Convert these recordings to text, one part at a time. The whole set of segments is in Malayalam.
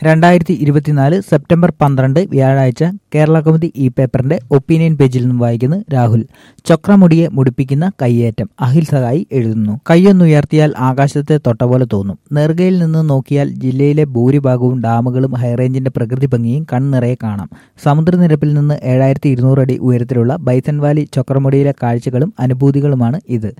രണ്ടായിരത്തി ഇരുപത്തിനാല് സെപ്റ്റംബർ പന്ത്രണ്ട് വ്യാഴാഴ്ച കേരള കൗമുദി ഈ പേപ്പറിന്റെ ഒപ്പീനിയൻ പേജിൽ നിന്നും വായിക്കുന്നു രാഹുൽ ചക്രമുടിയെ മുടിപ്പിക്കുന്ന കയ്യേറ്റം അഹിൽ സഹായി എഴുതുന്നു കയ്യൊന്നുയർത്തിയാൽ ആകാശത്തെ തൊട്ട പോലെ തോന്നും നെറുകയിൽ നിന്ന് നോക്കിയാൽ ജില്ലയിലെ ഭൂരിഭാഗവും ഡാമുകളും ഹൈറേഞ്ചിന്റെ പ്രകൃതി ഭംഗിയും കൺനിറയെ കാണാം സമുദ്രനിരപ്പിൽ നിന്ന് ഏഴായിരത്തി ഇരുന്നൂറ് അടി ഉയരത്തിലുള്ള ബൈസൺ വാലി ചക്രമുടിയിലെ കാഴ്ചകളും അനുഭൂതികളുമാണ് ഇത്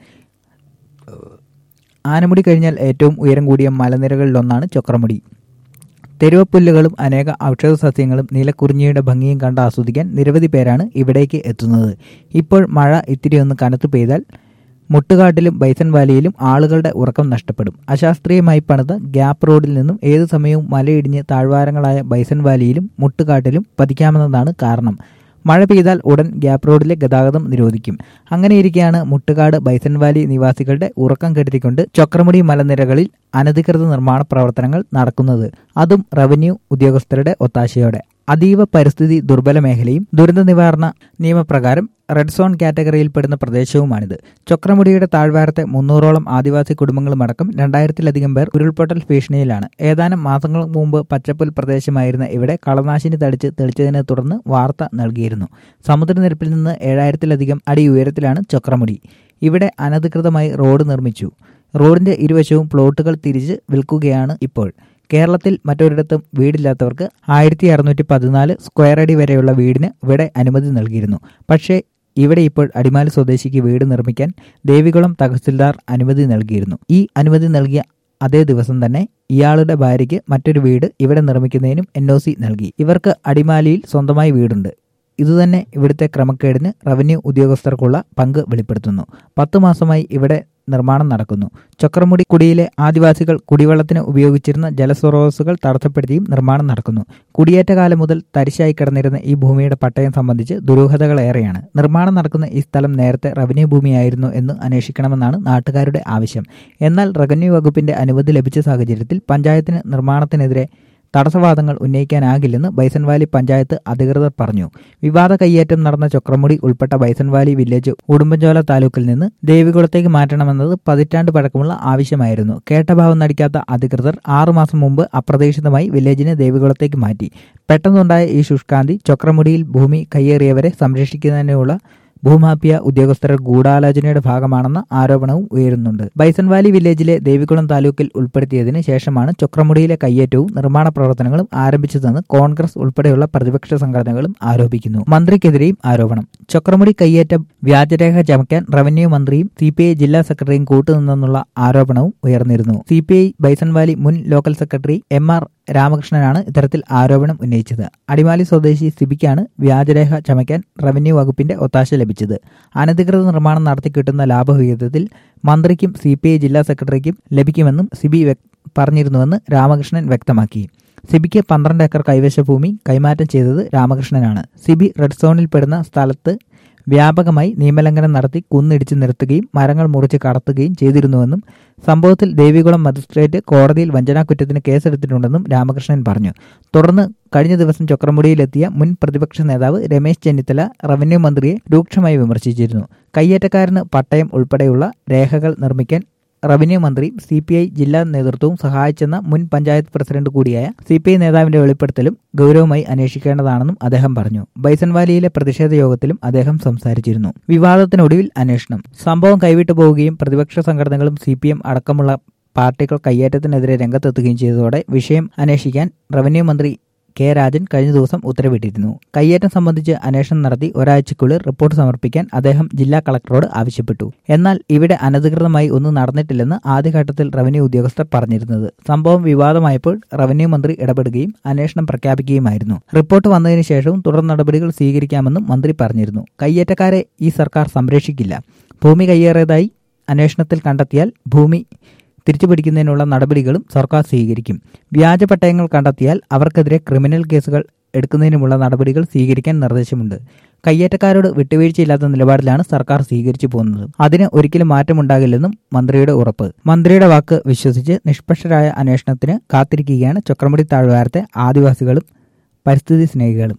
ആനമുടി കഴിഞ്ഞാൽ ഏറ്റവും ഉയരം കൂടിയ മലനിരകളിലൊന്നാണ് ചക്രമുടി തെരുവപ്പുല്ലുകളും അനേക ഔഷധ സസ്യങ്ങളും നീലക്കുറിഞ്ഞിയുടെ ഭംഗിയും കണ്ട് ആസ്വദിക്കാൻ നിരവധി പേരാണ് ഇവിടേക്ക് എത്തുന്നത് ഇപ്പോൾ മഴ ഇത്തിരി ഒന്ന് കനത്തു പെയ്താൽ മുട്ടുകാട്ടിലും ബൈസൺ വാലിയിലും ആളുകളുടെ ഉറക്കം നഷ്ടപ്പെടും അശാസ്ത്രീയമായി പണിത ഗ്യാപ്പ് റോഡിൽ നിന്നും ഏതു സമയവും മലയിടിഞ്ഞ് താഴ്വാരങ്ങളായ ബൈസൺ വാലിയിലും മുട്ടുകാട്ടിലും പതിക്കാമെന്നതാണ് കാരണം മഴ പെയ്താൽ ഉടൻ ഗ്യാപ്പ് റോഡിലെ ഗതാഗതം നിരോധിക്കും അങ്ങനെയിരിക്കെയാണ് മുട്ടുകാട് ബൈസൺ വാലി നിവാസികളുടെ ഉറക്കം കെടുത്തിക്കൊണ്ട് ചക്രമുടി മലനിരകളിൽ അനധികൃത നിർമ്മാണ പ്രവർത്തനങ്ങൾ നടക്കുന്നത് അതും റവന്യൂ ഉദ്യോഗസ്ഥരുടെ ഒത്താശയോടെ അതീവ പരിസ്ഥിതി ദുർബല മേഖലയും ദുരന്ത നിവാരണ നിയമപ്രകാരം റെഡ് സോൺ കാറ്റഗറിയിൽപ്പെടുന്ന പ്രദേശവുമാണിത് ചക്രമുടിയുടെ താഴ്വാരത്തെ മുന്നൂറോളം ആദിവാസി കുടുംബങ്ങളുമടക്കം രണ്ടായിരത്തിലധികം പേർ ഉരുൾപൊട്ടൽ ഭീഷണിയിലാണ് ഏതാനും മാസങ്ങൾക്ക് മുമ്പ് പച്ചപ്പുൽ പ്രദേശമായിരുന്ന ഇവിടെ കളനാശിനി തടിച്ച് തെളിച്ചതിനെ തുടർന്ന് വാർത്ത നൽകിയിരുന്നു സമുദ്രനിരപ്പിൽ നിന്ന് ഏഴായിരത്തിലധികം അടി ഉയരത്തിലാണ് ചക്രമുടി ഇവിടെ അനധികൃതമായി റോഡ് നിർമ്മിച്ചു റോഡിന്റെ ഇരുവശവും പ്ലോട്ടുകൾ തിരിച്ച് വിൽക്കുകയാണ് ഇപ്പോൾ കേരളത്തിൽ മറ്റൊരിടത്തും വീടില്ലാത്തവർക്ക് ആയിരത്തി അറുന്നൂറ്റി പതിനാല് സ്ക്വയർ അടി വരെയുള്ള വീടിന് ഇവിടെ അനുമതി നൽകിയിരുന്നു പക്ഷേ ഇവിടെ ഇപ്പോൾ അടിമാലി സ്വദേശിക്ക് വീട് നിർമ്മിക്കാൻ ദേവികുളം തഹസിൽദാർ അനുമതി നൽകിയിരുന്നു ഈ അനുമതി നൽകിയ അതേ ദിവസം തന്നെ ഇയാളുടെ ഭാര്യയ്ക്ക് മറ്റൊരു വീട് ഇവിടെ നിർമ്മിക്കുന്നതിനും എൻ നൽകി ഇവർക്ക് അടിമാലിയിൽ സ്വന്തമായി വീടുണ്ട് ഇതുതന്നെ ഇവിടുത്തെ ക്രമക്കേടിന് റവന്യൂ ഉദ്യോഗസ്ഥർക്കുള്ള പങ്ക് വെളിപ്പെടുത്തുന്നു പത്തു മാസമായി ഇവിടെ നിർമ്മാണം നടക്കുന്നു ചക്രമുടി കുടിയിലെ ആദിവാസികൾ കുടിവെള്ളത്തിന് ഉപയോഗിച്ചിരുന്ന ജലസ്രോതസ്സുകൾ തടസ്സപ്പെടുത്തിയും നിർമ്മാണം നടക്കുന്നു കുടിയേറ്റ കാലം മുതൽ തരിശായി കിടന്നിരുന്ന ഈ ഭൂമിയുടെ പട്ടയം സംബന്ധിച്ച് ദുരൂഹതകളേറെയാണ് നിർമ്മാണം നടക്കുന്ന ഈ സ്ഥലം നേരത്തെ റവന്യൂ ഭൂമിയായിരുന്നു എന്ന് അന്വേഷിക്കണമെന്നാണ് നാട്ടുകാരുടെ ആവശ്യം എന്നാൽ റവന്യൂ വകുപ്പിന്റെ അനുമതി ലഭിച്ച സാഹചര്യത്തിൽ പഞ്ചായത്തിന് നിർമ്മാണത്തിനെതിരെ തടസ്സവാദങ്ങൾ ഉന്നയിക്കാനാകില്ലെന്ന് ബൈസൺവാലി പഞ്ചായത്ത് അധികൃതർ പറഞ്ഞു വിവാദ കയ്യേറ്റം നടന്ന ചക്രമുടി ഉൾപ്പെട്ട ബൈസൺവാലി വില്ലേജ് ഉടുമ്പൻചോല താലൂക്കിൽ നിന്ന് ദേവികുളത്തേക്ക് മാറ്റണമെന്നത് പതിറ്റാണ്ട് പഴക്കമുള്ള ആവശ്യമായിരുന്നു കേട്ടഭാവം നടിക്കാത്ത അധികൃതർ ആറുമാസം മുമ്പ് അപ്രതീക്ഷിതമായി വില്ലേജിനെ ദേവികുളത്തേക്ക് മാറ്റി പെട്ടെന്നുണ്ടായ ഈ ശുഷ്കാന്തി ചക്രമുടിയിൽ ഭൂമി കയ്യേറിയവരെ സംരക്ഷിക്കുന്നതിനുള്ള ഭൂമാഫിയ ഉദ്യോഗസ്ഥരുടെ ഗൂഢാലോചനയുടെ ഭാഗമാണെന്ന ആരോപണവും ഉയരുന്നുണ്ട് ബൈസൺവാലി വില്ലേജിലെ ദേവികുളം താലൂക്കിൽ ഉൾപ്പെടുത്തിയതിന് ശേഷമാണ് ചക്രമുടിയിലെ കയ്യേറ്റവും നിർമ്മാണ പ്രവർത്തനങ്ങളും ആരംഭിച്ചതെന്ന് കോൺഗ്രസ് ഉൾപ്പെടെയുള്ള പ്രതിപക്ഷ സംഘടനകളും ആരോപിക്കുന്നു മന്ത്രിക്കെതിരെയും ആരോപണം ചക്രമുടി കയ്യേറ്റം വ്യാജരേഖ ചമയ്ക്കാൻ റവന്യൂ മന്ത്രിയും സി പി ഐ ജില്ലാ സെക്രട്ടറിയും കൂട്ടുനിന്നെന്നുള്ള ആരോപണവും ഉയർന്നിരുന്നു സി പി ഐ ബൈസൺവാലി മുൻ ലോക്കൽ സെക്രട്ടറി എം ആർ രാമകൃഷ്ണനാണ് ഇത്തരത്തിൽ ആരോപണം ഉന്നയിച്ചത് അടിമാലി സ്വദേശി സിബിക്കാണ് വ്യാജരേഖ ചമയ്ക്കാൻ റവന്യൂ വകുപ്പിന്റെ ഒത്താശ ലഭിച്ചത് അനധികൃത നിർമ്മാണം നടത്തിക്കിട്ടുന്ന ലാഭവിഹിതത്തിൽ മന്ത്രിക്കും സി ജില്ലാ സെക്രട്ടറിക്കും ലഭിക്കുമെന്നും സിബി പറഞ്ഞിരുന്നുവെന്ന് രാമകൃഷ്ണൻ വ്യക്തമാക്കി സിബിക്ക് പന്ത്രണ്ട് ഏക്കർ കൈവശ ഭൂമി കൈമാറ്റം ചെയ്തത് രാമകൃഷ്ണനാണ് സിബി റെഡ് സോണിൽപ്പെടുന്ന സ്ഥലത്ത് വ്യാപകമായി നിയമലംഘനം നടത്തി കുന്നിടിച്ച് നിർത്തുകയും മരങ്ങൾ മുറിച്ച് കടത്തുകയും ചെയ്തിരുന്നുവെന്നും സംഭവത്തിൽ ദേവികുളം മജിസ്ട്രേറ്റ് കോടതിയിൽ വഞ്ചനാക്കുറ്റത്തിന് കേസെടുത്തിട്ടുണ്ടെന്നും രാമകൃഷ്ണൻ പറഞ്ഞു തുടർന്ന് കഴിഞ്ഞ ദിവസം ചക്രമുടിയിലെത്തിയ മുൻ പ്രതിപക്ഷ നേതാവ് രമേശ് ചെന്നിത്തല റവന്യൂ മന്ത്രിയെ രൂക്ഷമായി വിമർശിച്ചിരുന്നു കയ്യേറ്റക്കാരന് പട്ടയം ഉൾപ്പെടെയുള്ള രേഖകൾ നിർമ്മിക്കാൻ റവന്യൂ മന്ത്രി സി പി ഐ ജില്ലാ നേതൃത്വവും സഹായിച്ചെന്ന മുൻ പഞ്ചായത്ത് പ്രസിഡന്റ് കൂടിയായ സി പി ഐ നേതാവിന്റെ വെളിപ്പെടുത്തലും ഗൗരവമായി അന്വേഷിക്കേണ്ടതാണെന്നും അദ്ദേഹം പറഞ്ഞു ബൈസൺവാലിയിലെ പ്രതിഷേധ യോഗത്തിലും അദ്ദേഹം സംസാരിച്ചിരുന്നു വിവാദത്തിനൊടുവിൽ അന്വേഷണം സംഭവം കൈവിട്ടു പോവുകയും പ്രതിപക്ഷ സംഘടനകളും സി പി എം അടക്കമുള്ള പാർട്ടികൾ കയ്യേറ്റത്തിനെതിരെ രംഗത്തെത്തുകയും ചെയ്തതോടെ വിഷയം അന്വേഷിക്കാൻ റവന്യൂ മന്ത്രി കെ രാജൻ കഴിഞ്ഞ ദിവസം ഉത്തരവിട്ടിരുന്നു കയ്യേറ്റം സംബന്ധിച്ച് അന്വേഷണം നടത്തി ഒരാഴ്ചയ്ക്കുള്ളിൽ റിപ്പോർട്ട് സമർപ്പിക്കാൻ അദ്ദേഹം ജില്ലാ കളക്ടറോട് ആവശ്യപ്പെട്ടു എന്നാൽ ഇവിടെ അനധികൃതമായി ഒന്നും നടന്നിട്ടില്ലെന്ന് ആദ്യഘട്ടത്തിൽ റവന്യൂ ഉദ്യോഗസ്ഥർ പറഞ്ഞിരുന്നത് സംഭവം വിവാദമായപ്പോൾ റവന്യൂ മന്ത്രി ഇടപെടുകയും അന്വേഷണം പ്രഖ്യാപിക്കുകയുമായിരുന്നു റിപ്പോർട്ട് വന്നതിന് ശേഷവും തുടർ നടപടികൾ സ്വീകരിക്കാമെന്നും മന്ത്രി പറഞ്ഞിരുന്നു കയ്യേറ്റക്കാരെ ഈ സർക്കാർ സംരക്ഷിക്കില്ല ഭൂമി കയ്യേറിയതായി അന്വേഷണത്തിൽ കണ്ടെത്തിയാൽ ഭൂമി തിരിച്ചുപിടിക്കുന്നതിനുള്ള നടപടികളും സർക്കാർ സ്വീകരിക്കും വ്യാജ പട്ടയങ്ങൾ കണ്ടെത്തിയാൽ അവർക്കെതിരെ ക്രിമിനൽ കേസുകൾ എടുക്കുന്നതിനുമുള്ള നടപടികൾ സ്വീകരിക്കാൻ നിർദ്ദേശമുണ്ട് കയ്യേറ്റക്കാരോട് വിട്ടുവീഴ്ചയില്ലാത്ത നിലപാടിലാണ് സർക്കാർ സ്വീകരിച്ചു പോകുന്നത് അതിന് ഒരിക്കലും മാറ്റമുണ്ടാകില്ലെന്നും മന്ത്രിയുടെ ഉറപ്പ് മന്ത്രിയുടെ വാക്ക് വിശ്വസിച്ച് നിഷ്പക്ഷരായ അന്വേഷണത്തിന് കാത്തിരിക്കുകയാണ് ചക്രമുടി താഴ്വാരത്തെ ആദിവാസികളും പരിസ്ഥിതി സ്നേഹികളും